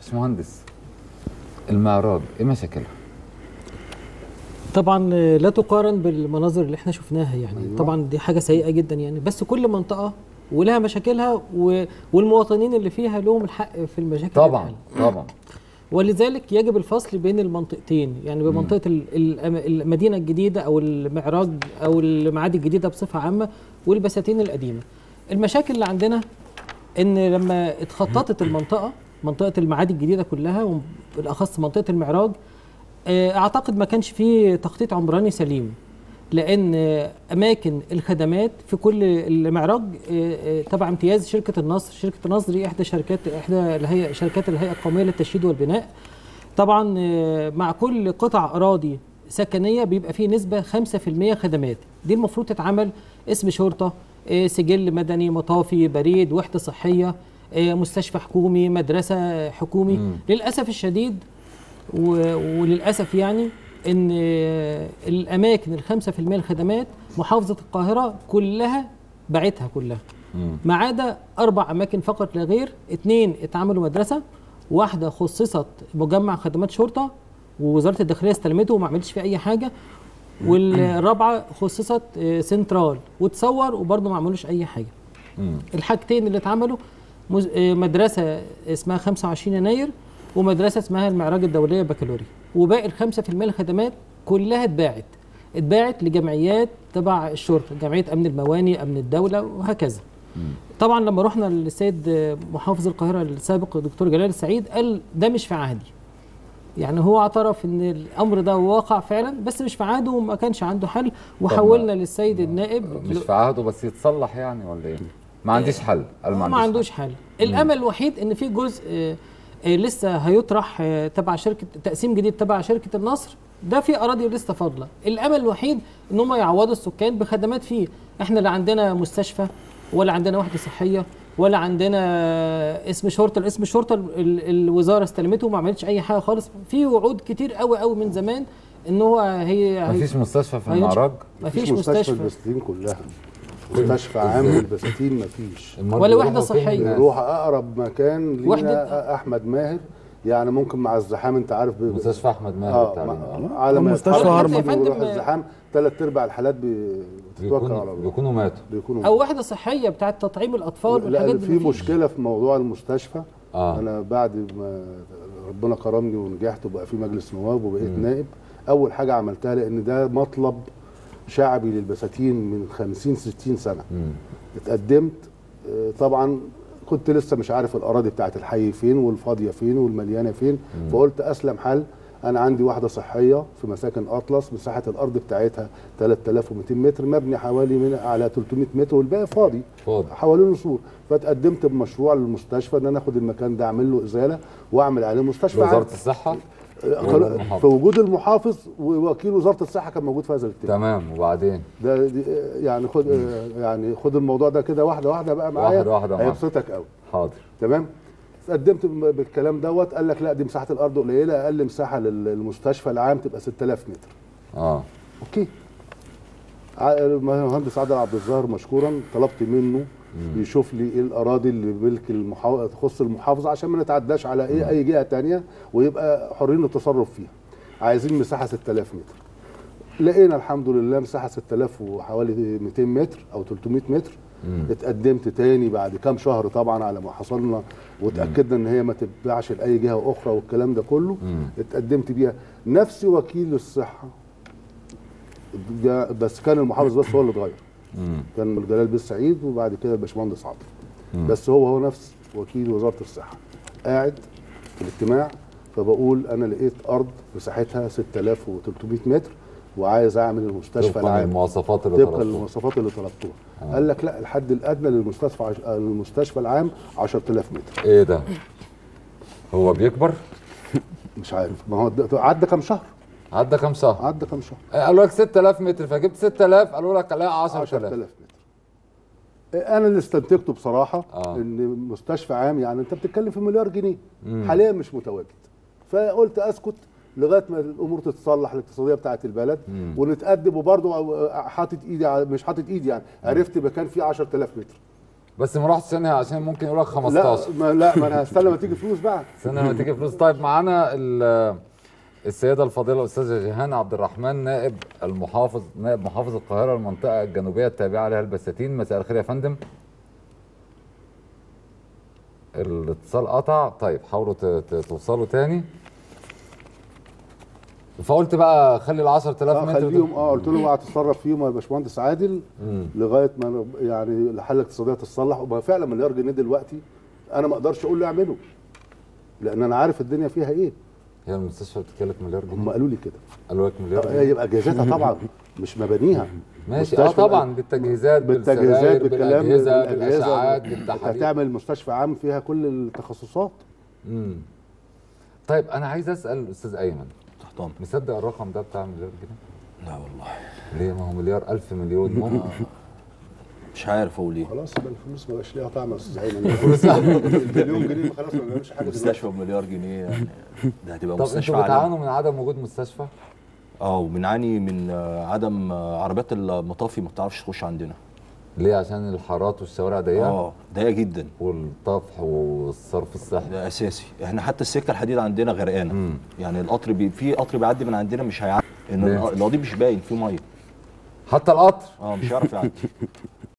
باشمهندس المعراج ايه مشاكلها؟ طبعا لا تقارن بالمناظر اللي احنا شفناها يعني أيوة. طبعا دي حاجه سيئه جدا يعني بس كل منطقه ولها مشاكلها و... والمواطنين اللي فيها لهم الحق في المشاكل طبعا طبعا ولذلك يجب الفصل بين المنطقتين يعني بمنطقه المدينه الجديده او المعراج او المعادي الجديده بصفه عامه والبساتين القديمه المشاكل اللي عندنا ان لما اتخططت المنطقه منطقه المعادي الجديده كلها وبالاخص منطقه المعراج اعتقد ما كانش فيه تخطيط عمراني سليم لان اماكن الخدمات في كل المعراج تبع امتياز شركه النصر شركه النصر دي احدى شركات احدى الهيئه شركات الهيئه القوميه للتشييد والبناء طبعا مع كل قطع اراضي سكنيه بيبقى فيه نسبه 5% خدمات دي المفروض تتعمل اسم شرطه سجل مدني مطافي بريد وحده صحيه مستشفى حكومي مدرسه حكومي مم. للاسف الشديد وللاسف يعني ان الاماكن الخمسة في المية الخدمات محافظه القاهره كلها باعتها كلها ما عدا اربع اماكن فقط لا غير اثنين اتعملوا مدرسه واحده خصصت مجمع خدمات شرطه ووزاره الداخليه استلمته وما عملتش فيه اي حاجه والرابعه خصصت سنترال وتصور وبرضه ما عملوش اي حاجه الحاجتين اللي اتعملوا مدرسه اسمها 25 يناير ومدرسه اسمها المعراج الدوليه بكالوريا وباقي ال 5% الخدمات كلها اتباعت اتباعت لجمعيات تبع الشرطه جمعيه امن المواني امن الدوله وهكذا طبعا لما رحنا للسيد محافظ القاهره السابق الدكتور جلال السعيد قال ده مش في عهدي يعني هو اعترف ان الامر ده واقع فعلا بس مش في عهده وما كانش عنده حل وحولنا للسيد النائب مش في عهده بس يتصلح يعني ولا ايه ما عنديش حل قال ما, ما عندوش حل, حل. الامل الوحيد ان في جزء لسه هيطرح تبع شركه تقسيم جديد تبع شركه النصر ده في اراضي لسه فاضله الامل الوحيد ان هم يعوضوا السكان بخدمات فيه احنا لا عندنا مستشفى ولا عندنا وحده صحيه ولا عندنا اسم شرطه الاسم الشرطه الوزاره استلمته وما عملتش اي حاجه خالص في وعود كتير قوي قوي من زمان ان هو هي مفيش مستشفى في المعراج مفيش مستشفى البساتين كلها مستشفى عام للبساتين مفيش ولا وحده صحيه نروح اقرب مكان لينا احمد ماهر يعني ممكن مع الزحام انت عارف مستشفى احمد ماهر آه على ما مستشفى هرمز بيروح الزحام ثلاث ارباع الحالات بتتوكل على الله بيكونوا ماتوا بيكونوا او وحده صحيه بتاعه تطعيم الاطفال والحاجات دي في مشكله في موضوع المستشفى آه. انا بعد ما ربنا كرمني ونجحت وبقى في مجلس نواب وبقيت م. نائب اول حاجه عملتها لان ده مطلب شعبي للبساتين من 50 60 سنه م. اتقدمت طبعا كنت لسه مش عارف الاراضي بتاعت الحي فين والفاضيه فين والمليانه فين م. فقلت اسلم حل انا عندي واحده صحيه في مساكن اطلس مساحه الارض بتاعتها 3200 متر مبني حوالي من على 300 متر والباقي فاضي فاضي حوالين سور فتقدمت بمشروع للمستشفى ان انا اخد المكان ده اعمل له ازاله واعمل عليه مستشفى وزاره الصحه في وجود المحافظ ووكيل وزاره الصحه كان موجود في هذا الاجتماع تمام وبعدين ده يعني خد يعني خد الموضوع ده كده واحده واحده بقى معايا واحده واحده هيبسطك قوي حاضر تمام قدمت بالكلام دوت قال لك لا دي مساحه الارض قليله اقل مساحه للمستشفى العام تبقى 6000 متر اه اوكي المهندس عادل عبد الظاهر مشكورا طلبت منه مم. يشوف لي ايه الاراضي اللي ملك المحافظه تخص المحافظه عشان ما نتعداش على ايه مم. اي جهه ثانيه ويبقى حرين التصرف فيها عايزين مساحه 6000 متر لقينا الحمد لله مساحه 6000 وحوالي 200 متر او 300 متر مم. اتقدمت تاني بعد كام شهر طبعا على ما حصلنا وتاكدنا ان هي ما تتباعش لاي جهه اخرى والكلام ده كله مم. اتقدمت بيها نفس وكيل الصحه بس كان المحافظ بس هو اللي اتغير كان جلال بن سعيد وبعد كده الباشمهندس عاطف بس هو هو نفس وكيل وزاره الصحه قاعد في الاجتماع فبقول انا لقيت ارض مساحتها 6300 متر وعايز اعمل المستشفى طبقا العام المواصفات اللي طبقا للمواصفات اللي طلبتوها آه. قال لك لا الحد الادنى للمستشفى عش... المستشفى العام 10000 متر ايه ده هو بيكبر مش عارف ما هو عدى كام شهر عدى كام شهر عدى كام شهر قالوا لك 6000 متر فجبت 6000 قالوا لك لا 10000 10000 متر انا اللي استنتجته بصراحه آه. ان مستشفى عام يعني انت بتتكلم في مليار جنيه مم. حاليا مش متواجد فقلت اسكت لغايه ما الامور تتصلح الاقتصاديه بتاعه البلد مم. ونتقدم وبرضه حاطط ايدي على مش حاطط ايدي يعني عرفت مكان فيه 10000 متر بس ما رحتش انا عشان ممكن يقول لك لا 15 ما لا ما انا هستنى ما تيجي فلوس بقى استنى لما تيجي فلوس طيب معانا ال- السيدة الفاضلة الأستاذة جيهان عبد الرحمن نائب المحافظ نائب محافظ القاهرة المنطقة الجنوبية التابعة لها البساتين مساء الخير يا فندم الاتصال قطع طيب حاولوا ت- ت- توصلوا تاني فقلت بقى خلي ال 10000 اه متر دول- خليهم اه قلت له اوعى تتصرف فيهم يا باشمهندس عادل لغايه ما يعني الحاله الاقتصاديه تتصلح وما فعلا مليار جنيه دلوقتي انا ما اقدرش اقول له اعمله لان انا عارف الدنيا فيها ايه هي المستشفى بتتكلف مليار هم جنيه قالوا لي كده قالوا لك مليار آه، جنيه يبقى اجهزتها طبعا مش مبانيها ماشي اه مستشفى- طبعا بالتجهيزات بالتجهيزات بالسراير بالكلام بالاجهزه بالأجهزة. بالاشعاعات انت بالتحاليل هتعمل مستشفى عام فيها كل التخصصات امم طيب انا عايز اسال الاستاذ ايمن تحت امرك مصدق الرقم ده بتاع مليار جنيه لا والله ليه ما هو مليار الف مليون ممكن مش عارف اقول ايه خلاص يبقى الفلوس ما بقاش ليها طعم يا استاذ ايمن المليون جنيه خلاص ما بيعملش حاجه دلوقتي مستشفى بمليار جنيه يعني ده هتبقى طب مستشفى انتوا عالمي بتعانوا من عدم وجود مستشفى اه وبنعاني من آه، عدم آه، عربيات المطافي ما بتعرفش تخش عندنا ليه عشان الحارات والشوارع ضيقه اه ضيقه جدا والطفح والصرف الصحي ده اساسي احنا حتى السكه الحديد عندنا غرقانه مم. يعني القطر بي في قطر بيعدي من عندنا مش هيعدي ان ليه؟ القضيب مش باين فيه ميه حتى القطر اه مش هيعرف يعدي